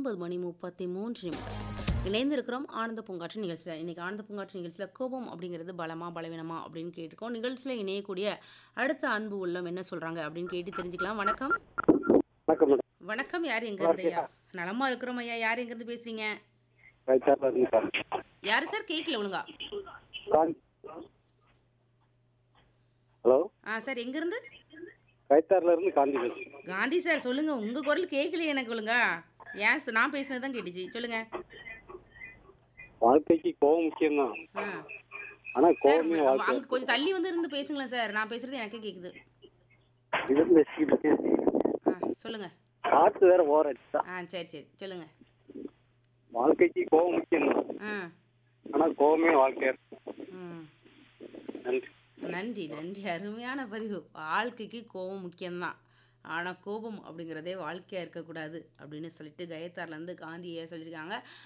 ஒன்பது மணி முப்பத்தி மூன்று நிமிடம் இணைந்திருக்கிறோம் ஆனந்த பூங்காற்று நிகழ்ச்சியில் இன்னைக்கு ஆனந்த பூங்காற்று நிகழ்ச்சியில் கோபம் அப்படிங்கிறது பலமா பலவீனமா அப்படின்னு கேட்டிருக்கோம் நிகழ்ச்சியில் இணையக்கூடிய அடுத்த அன்பு உள்ளம் என்ன சொல்றாங்க அப்படின்னு கேட்டு தெரிஞ்சுக்கலாம் வணக்கம் வணக்கம் மேடம் வணக்கம் யார் எங்க இருந்து ஐயா நலமா இருக்கிறோம் ஐயா யார் எங்க இருந்து பேசுறீங்க ரைட்டாக இருக்கு சார் யாரு சார் கேட்கல ஒழுங்கா காந்தி ஹலோ ஆ சார் எங்க இருந்து கைத்தாரில் இருந்து காந்தி பேசுறேன் காந்தி சார் சொல்லுங்க உங்க குரல் கேட்கலையே எனக்கு ஒழுங்கா ஏன் சார் நான் பேசுனது தான் கேட்டுச்சு சொல்லுங்க வாழ்க்கைக்கு கோவம் முக்கியம்தான் ஆ ஆனால் சார் கோவமே அங்க வாழ்க்கை அங்க கொஞ்சம் தள்ளி வந்து இருந்து பேசுங்களேன் சார் நான் பேசுறது எனக்கே கேக்குது இது பேசிக்கிட்டு ஆ சொல்லுங்க காற்று வேற ஓர அடிச்சா ஆ சரி சரி சொல்லுங்க வாழ்க்கைக்கு கோவம் முக்கியம்தான் ஆ ஆனால் கோவமே வாழ்க்கையா இருக்கும் ம் நன்றி நன்றி நன்றி அருமையான பதிவு வாழ்க்கைக்கு கோபம் முக்கியம்தான் ஆனால் கோபம் அப்படிங்கிறதே வாழ்க்கையாக இருக்கக்கூடாது அப்படின்னு சொல்லிட்டு கயத்தார்லேருந்து காந்தியை சொல்லியிருக்காங்க